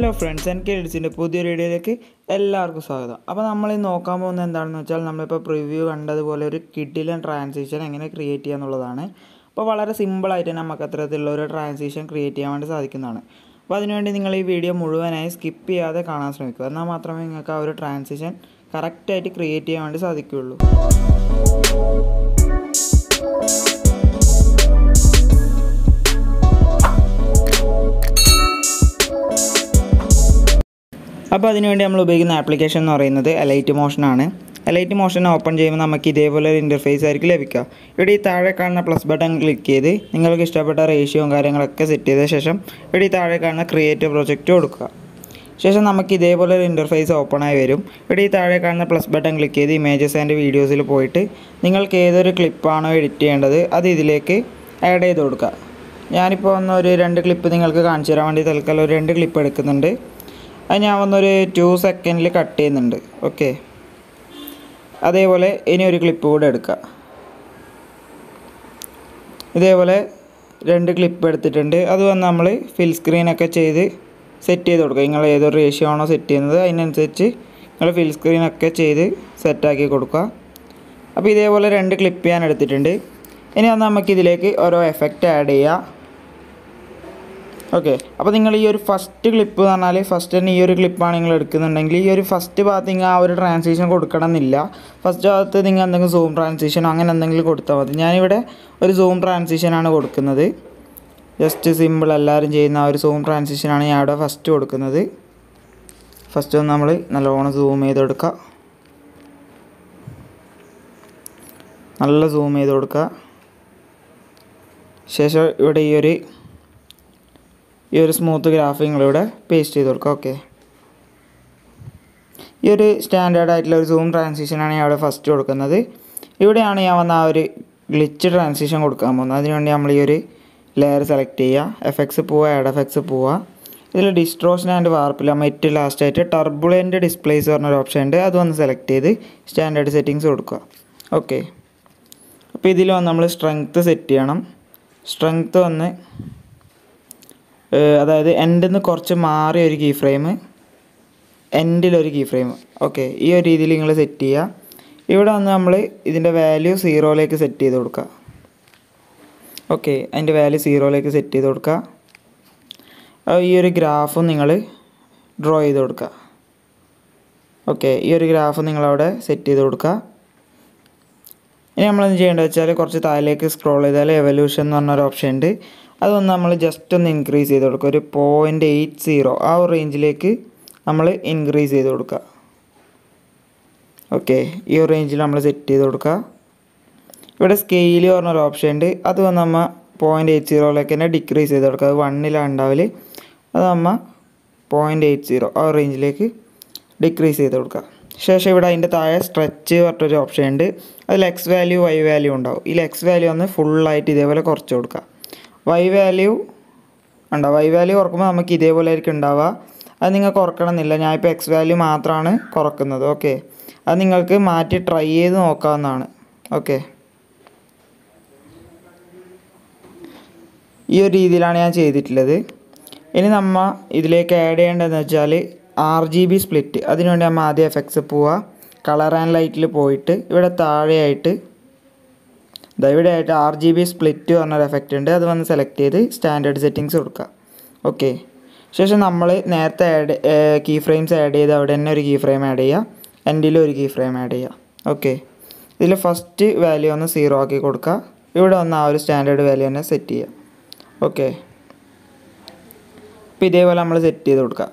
hello friends N K എഡിസിൻ്റെ പുതിയൊരു വീഡിയോയിലേക്ക് എല്ലാവർക്കും സ്വാഗതം അപ്പോൾ നമ്മൾ ഈ നോക്കാൻ പോകുന്നത് എന്താണെന്ന് വെച്ചാൽ നമ്മളിപ്പോൾ പ്രിവ്യൂ കണ്ടതുപോലെ ഒരു കിഡിലൻ ട്രാൻസിഷൻ എങ്ങനെ ക്രിയേറ്റ് ചെയ്യുക എന്നുള്ളതാണ് അപ്പോൾ വളരെ സിമ്പിളായിട്ട് നമുക്ക് അത്തരത്തിലുള്ള ഒരു ട്രാൻസിഷൻ ക്രിയേറ്റ് ചെയ്യാൻ വേണ്ടി സാധിക്കുന്നതാണ് അപ്പോൾ അതിനുവേണ്ടി നിങ്ങൾ ഈ വീഡിയോ മുഴുവനായി സ്കിപ്പ് ചെയ്യാതെ കാണാൻ ശ്രമിക്കുക എന്നാൽ മാത്രമേ നിങ്ങൾക്ക് ആ ഒരു ട്രാൻസിഷൻ കറക്റ്റായിട്ട് ക്രിയേറ്റ് ചെയ്യാൻ വേണ്ടി സാധിക്കുകയുള്ളൂ അപ്പോൾ അതിനുവേണ്ടി നമ്മൾ ഉപയോഗിക്കുന്ന ആപ്ലിക്കേഷൻ എന്ന് പറയുന്നത് എലൈറ്റ് മോഷൻ ആണ് എലൈറ്റ് മോഷൻ ഓപ്പൺ ചെയ്യുമ്പോൾ നമുക്ക് ഇതേപോലെ ഒരു ഇൻ്റർഫേസ് ആയിരിക്കും ലഭിക്കുക ഇവിടെ ഈ താഴെ കാണുന്ന പ്ലസ് ബട്ടൺ ക്ലിക്ക് ചെയ്ത് നിങ്ങൾക്ക് ഇഷ്ടപ്പെട്ട റേഷ്യോയും കാര്യങ്ങളൊക്കെ സെറ്റ് ചെയ്ത ശേഷം ഇവിടെ ഈ താഴെ കാണുന്ന ക്രിയേറ്റ് പ്രൊജക്റ്റ് കൊടുക്കുക ശേഷം നമുക്ക് ഇതേപോലെ ഒരു ഇൻ്റർഫേസ് ഓപ്പൺ ആയി വരും ഇവിടെ ഈ താഴെ കാണുന്ന പ്ലസ് ബട്ടൺ ക്ലിക്ക് ചെയ്ത് ഇമേജസ് ആൻഡ് വീഡിയോസിൽ പോയിട്ട് നിങ്ങൾക്ക് ഏതൊരു ക്ലിപ്പാണോ എഡിറ്റ് ചെയ്യേണ്ടത് അത് ഇതിലേക്ക് ആഡ് ചെയ്ത് കൊടുക്കുക ഞാനിപ്പോൾ വന്ന ഒരു രണ്ട് ക്ലിപ്പ് നിങ്ങൾക്ക് കാണിച്ചു തരാൻ വേണ്ടി തൽക്കാലം ഒരു രണ്ട് ക്ലിപ്പ് എടുക്കുന്നുണ്ട് അത് ഞാൻ വന്നൊരു ടു സെക്കൻഡിൽ കട്ട് ചെയ്യുന്നുണ്ട് ഓക്കെ അതേപോലെ ഇനി ഒരു ക്ലിപ്പ് കൂടെ എടുക്കുക ഇതേപോലെ രണ്ട് ക്ലിപ്പ് എടുത്തിട്ടുണ്ട് അത് വന്ന് നമ്മൾ ഫിൽ സ്ക്രീനൊക്കെ ചെയ്ത് സെറ്റ് ചെയ്ത് കൊടുക്കുക നിങ്ങൾ ഏതൊരു റേഷ്യോ ആണോ സെറ്റ് ചെയ്യുന്നത് അതിനനുസരിച്ച് നിങ്ങൾ ഫിൽ സ്ക്രീനൊക്കെ ചെയ്ത് സെറ്റാക്കി കൊടുക്കുക അപ്പോൾ ഇതേപോലെ രണ്ട് ക്ലിപ്പ് ഞാൻ എടുത്തിട്ടുണ്ട് ഇനി വന്ന് നമുക്കിതിലേക്ക് ഓരോ എഫക്റ്റ് ആഡ് ചെയ്യാം ഓക്കെ അപ്പോൾ നിങ്ങൾ ഈ ഒരു ഫസ്റ്റ് ക്ലിപ്പ് എന്ന് പറഞ്ഞാൽ ഫസ്റ്റ് തന്നെ ഈ ഒരു ക്ലിപ്പാണ് നിങ്ങൾ എടുക്കുന്നുണ്ടെങ്കിൽ ഈ ഒരു ഫസ്റ്റ് ഭാഗത്ത് നിങ്ങൾ ആ ഒരു ട്രാൻസിഷൻ കൊടുക്കണം എന്നില്ല ഫസ്റ്റ് ഭാഗത്ത് നിങ്ങൾ എന്തെങ്കിലും സൂം ട്രാൻസിഷനോ അങ്ങനെ എന്തെങ്കിലും കൊടുത്താൽ മതി ഞാനിവിടെ ഒരു സൂം ട്രാൻസിഷനാണ് കൊടുക്കുന്നത് ജസ്റ്റ് സിമ്പിൾ എല്ലാവരും ചെയ്യുന്ന ആ ഒരു സൂം ട്രാൻസിഷനാണ് ഞാൻ ഇവിടെ ഫസ്റ്റ് കൊടുക്കുന്നത് ഫസ്റ്റ് ഒന്ന് നമ്മൾ നല്ലോണം സൂം ചെയ്ത് കൊടുക്കുക നല്ല സൂം ചെയ്ത് കൊടുക്കുക ശേഷം ഇവിടെ ഈ ഒരു ഈ ഒരു സ്മൂത്ത് ഗ്രാഫ് നിങ്ങളിവിടെ പേസ്റ്റ് ചെയ്ത് കൊടുക്കുക ഓക്കെ ഈ ഒരു സ്റ്റാൻഡേർഡ് ആയിട്ടുള്ള ഒരു സൂം ട്രാൻസിഷനാണ് ഞാൻ ഇവിടെ ഫസ്റ്റ് കൊടുക്കുന്നത് ഇവിടെയാണ് ഞാൻ വന്ന ആ ഒരു ഗ്ലിച്ച് ട്രാൻസിഷൻ കൊടുക്കാൻ പോകുന്നത് അതിനുവേണ്ടി നമ്മൾ ഈ ഒരു ലെയർ സെലക്ട് ചെയ്യുക എഫക്ട്സ് പോവുക ആഡ് എഫക്ട്സ് പോവുക ഇതിൽ ഡിസ്ട്രോഷൻ ആൻഡ് വാർപ്പിൽ നമ്മൾ ഏറ്റവും ലാസ്റ്റായിട്ട് ടർബുലൻ്റ് ഡിസ്പ്ലേസ് പറഞ്ഞൊരു ഓപ്ഷൻ ഉണ്ട് അത് വന്ന് സെലക്ട് ചെയ്ത് സ്റ്റാൻഡേർഡ് സെറ്റിങ്സ് കൊടുക്കുക ഓക്കെ അപ്പോൾ ഇതിൽ വന്ന് നമ്മൾ സ്ട്രെങ്ത്ത് സെറ്റ് ചെയ്യണം സ്ട്രെങ്ത്ത് വന്ന് അതായത് എൻഡിൽ നിന്ന് കുറച്ച് മാറിയ ഒരു കീ ഫ്രെയിം എൻഡിലൊരു കീ ഫ്രെയിം ഓക്കെ ഈ ഒരു രീതിയിൽ നിങ്ങൾ സെറ്റ് ചെയ്യുക ഇവിടെ വന്ന് നമ്മൾ ഇതിൻ്റെ വാല്യൂ സീറോയിലേക്ക് സെറ്റ് ചെയ്ത് കൊടുക്കുക ഓക്കെ അതിൻ്റെ വാല്യൂ സീറോയിലേക്ക് സെറ്റ് ചെയ്ത് കൊടുക്കുക ഈ ഒരു ഗ്രാഫും നിങ്ങൾ ഡ്രോ ചെയ്ത് കൊടുക്കുക ഓക്കെ ഈ ഒരു ഗ്രാഫ് നിങ്ങളവിടെ സെറ്റ് ചെയ്ത് കൊടുക്കുക ഇനി നമ്മളെന്ത് ചെയ്യേണ്ടത് വെച്ചാൽ കുറച്ച് താഴേക്ക് സ്ക്രോൾ ചെയ്താൽ എവല്യൂഷൻ എന്ന് പറഞ്ഞൊരു ഓപ്ഷൻ ഉണ്ട് അതൊന്ന് നമ്മൾ ജസ്റ്റ് ഒന്ന് ഇൻക്രീസ് ചെയ്ത് കൊടുക്കുക ഒരു പോയിൻ്റ് എയ്റ്റ് സീറോ ആ ഒരു റേഞ്ചിലേക്ക് നമ്മൾ ഇൻക്രീസ് ചെയ്ത് കൊടുക്കുക ഓക്കെ ഈ ഒരു റേഞ്ചിൽ നമ്മൾ സെറ്റ് ചെയ്ത് കൊടുക്കുക ഇവിടെ സ്കെയിൽ പറഞ്ഞൊരു ഓപ്ഷൻ ഉണ്ട് അത് വന്ന് നമ്മൾ പോയിൻ്റ് എയ്റ്റ് സീറോയിലേക്ക് തന്നെ ഡിക്രീസ് ചെയ്ത് കൊടുക്കുക അത് വണ്ണിലാണ് ഉണ്ടാവല് അത് നമ്മൾ പോയിൻ്റ് എയ്റ്റ് സീറോ ആ റേഞ്ചിലേക്ക് ഡിക്രീസ് ചെയ്ത് കൊടുക്കുക ശേഷം ഇവിടെ അതിൻ്റെ താഴെ സ്ട്രെച്ച് പറഞ്ഞൊരു ഓപ്ഷൻ ഉണ്ട് അതിൽ എക്സ് വാല്യൂ വൈ വാല്യൂ ഉണ്ടാവും ഇതിൽ എക്സ് വാല്യൂ ഒന്ന് ഫുള്ളായിട്ട് ഇതേപോലെ കുറച്ച് കൊടുക്കുക വൈ വാല്യൂ ഉണ്ടോ വൈ വാല്യൂ കുറക്കുമ്പോൾ നമുക്ക് ഇതേപോലെ ആയിരിക്കും ഉണ്ടാവുക അത് നിങ്ങൾക്ക് കുറക്കണമെന്നില്ല ഞാനിപ്പോൾ എക്സ് വാല്യൂ മാത്രമാണ് കുറക്കുന്നത് ഓക്കെ അത് നിങ്ങൾക്ക് മാറ്റി ട്രൈ ചെയ്ത് നോക്കാവുന്നതാണ് ഓക്കെ ഈ ഒരു രീതിയിലാണ് ഞാൻ ചെയ്തിട്ടുള്ളത് ഇനി നമ്മൾ ഇതിലേക്ക് ആഡ് ചെയ്യേണ്ടതെന്ന് വെച്ചാൽ ആർ ജി ബി സ്പ്ലിറ്റ് അതിനുവേണ്ടി നമ്മൾ ആദ്യം എഫക്ട്സ് പോവുക കളർ ആൻഡ് ലൈറ്റിൽ പോയിട്ട് ഇവിടെ താഴെയായിട്ട് ഇതാ ഇവിടെ ആയിട്ട് ആർ ജി ബി സ്പ്ലിറ്റ് പറഞ്ഞൊരു എഫക്റ്റ് ഉണ്ട് അത് വന്ന് സെലക്ട് ചെയ്ത് സ്റ്റാൻഡേർഡ് സെറ്റിങ്സ് കൊടുക്കുക ഓക്കെ ശേഷം നമ്മൾ നേരത്തെ ആഡ് കീ ഫ്രെയിംസ് ആഡ് ചെയ്ത് അവിടെ തന്നെ ഒരു കീ ഫ്രെയിം ആഡ് ചെയ്യുക എൻഡിലും ഒരു കീ ഫ്രെയിം ആഡ് ചെയ്യുക ഓക്കെ ഇതിൽ ഫസ്റ്റ് വാല്യൂ ഒന്ന് സീറോ ആക്കി കൊടുക്കുക ഇവിടെ ഒന്ന് ആ ഒരു സ്റ്റാൻഡേർഡ് വാല്യൂ തന്നെ സെറ്റ് ചെയ്യുക ഓക്കെ അപ്പോൾ ഇതേപോലെ നമ്മൾ സെറ്റ് ചെയ്ത് കൊടുക്കുക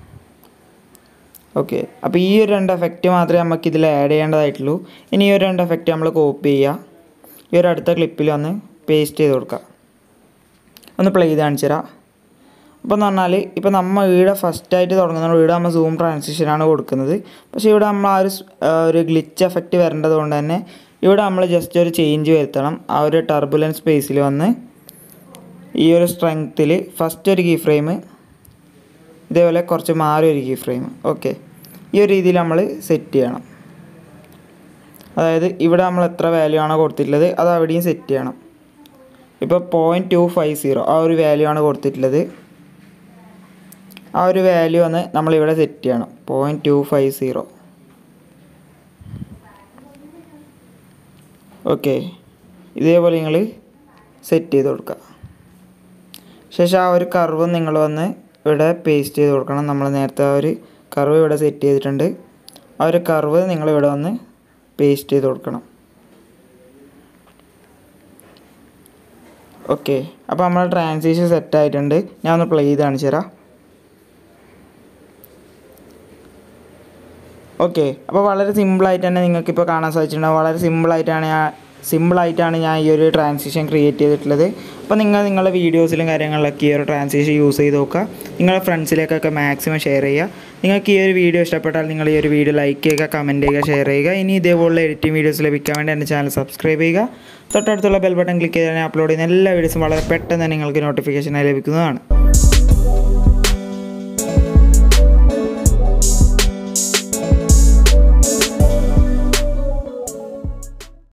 ഓക്കെ അപ്പോൾ ഈ ഒരു രണ്ട് എഫക്റ്റ് മാത്രമേ നമുക്ക് ഇതിൽ ആഡ് ചെയ്യേണ്ടതായിട്ടുള്ളൂ ഇനി ഈ ഒരു രണ്ട് എഫക്റ്റ് നമ്മൾ കോപ്പി ചെയ്യുക ഈ ഒരു അടുത്ത ക്ലിപ്പിൽ ഒന്ന് പേസ്റ്റ് ചെയ്ത് കൊടുക്കുക ഒന്ന് പ്ലേ ചെയ്ത് കാണിച്ചു തരാം അപ്പോൾ എന്ന് പറഞ്ഞാൽ ഇപ്പോൾ നമ്മൾ ഇവിടെ ഫസ്റ്റായിട്ട് തുടങ്ങുന്നത് ഇവിടെ നമ്മൾ സൂം ട്രാൻസിഷനാണ് കൊടുക്കുന്നത് പക്ഷേ ഇവിടെ നമ്മൾ ആ ഒരു ഒരു ഗ്ലിച്ച് എഫക്റ്റ് വരേണ്ടത് കൊണ്ട് തന്നെ ഇവിടെ നമ്മൾ ജസ്റ്റ് ഒരു ചേഞ്ച് വരുത്തണം ആ ഒരു ടർബുലൻ സ്പേസിൽ വന്ന് ഈ ഒരു സ്ട്രെങ്ത്തിൽ ഫസ്റ്റ് ഒരു കീ ഫ്രെയിം ഇതേപോലെ കുറച്ച് മാറി ഒരു കീ ഫ്രെയിം ഓക്കെ ഈ ഒരു രീതിയിൽ നമ്മൾ സെറ്റ് ചെയ്യണം അതായത് ഇവിടെ നമ്മൾ എത്ര വാല്യൂ ആണോ കൊടുത്തിട്ടുള്ളത് അത് അവിടെയും സെറ്റ് ചെയ്യണം ഇപ്പോൾ പോയിൻറ്റ് ടു ഫൈവ് സീറോ ആ ഒരു വാല്യൂ ആണ് കൊടുത്തിട്ടുള്ളത് ആ ഒരു വാല്യൂ വന്ന് നമ്മളിവിടെ സെറ്റ് ചെയ്യണം point two five zero okay ഇതേപോലെ നിങ്ങൾ സെറ്റ് ചെയ്ത് കൊടുക്കുക ശേഷം ആ ഒരു കർവ് നിങ്ങൾ വന്ന് ഇവിടെ പേസ്റ്റ് ചെയ്ത് കൊടുക്കണം നമ്മൾ നേരത്തെ ആ ഒരു കർവ് ഇവിടെ സെറ്റ് ചെയ്തിട്ടുണ്ട് ആ ഒരു കർവ് നിങ്ങൾ ഇവിടെ വന്ന് പേസ്റ്റ് ചെയ്ത് കൊടുക്കണം ഓക്കെ അപ്പോൾ നമ്മൾ ട്രാൻസിഷൻ സെറ്റ് ആയിട്ടുണ്ട് ഞാൻ ഒന്ന് പ്ലേ ചെയ്ത് കാണിച്ചു തരാം ഓക്കെ അപ്പോൾ വളരെ സിമ്പിളായിട്ട് തന്നെ നിങ്ങൾക്കിപ്പോൾ കാണാൻ സാധിച്ചിട്ടുണ്ടാവും വളരെ സിമ്പിളായിട്ടാണ് ഞാൻ സിമ്പിളായിട്ടാണ് ഞാൻ ഈ ഒരു ട്രാൻസിഷൻ ക്രിയേറ്റ് ചെയ്തിട്ടുള്ളത് അപ്പോൾ നിങ്ങൾ നിങ്ങളുടെ വീഡിയോസിലും കാര്യങ്ങളിലൊക്കെ ഈ ഒരു ട്രാൻസിഷൻ യൂസ് ചെയ്ത് നോക്കുക നിങ്ങളുടെ ഫ്രണ്ട്സിലേക്കൊക്കെ മാക്സിമം ഷെയർ ചെയ്യുക നിങ്ങൾക്ക് ഈ ഒരു വീഡിയോ ഇഷ്ടപ്പെട്ടാൽ നിങ്ങൾ ഈ ഒരു വീഡിയോ ലൈക്ക് ചെയ്യുക കമൻറ്റ് ചെയ്യുക ഷെയർ ചെയ്യുക ഇനി ഇതേപോലുള്ള എഡിറ്റിംഗ് വീഡിയോസ് ലഭിക്കാൻ വേണ്ടി എൻ്റെ ചാനൽ സബ്സ്ക്രൈബ് ചെയ്യുക തൊട്ടടുത്തുള്ള ബെൽ ബട്ടൺ ക്ലിക്ക് ചെയ്താൽ ഞാൻ അപ്ലോഡ് ചെയ്യുന്ന എല്ലാ വീഡിയോസും വളരെ പെട്ടെന്ന് തന്നെ നിങ്ങൾക്ക് നോട്ടിഫിക്കേഷനായി ലഭിക്കുന്നതാണ്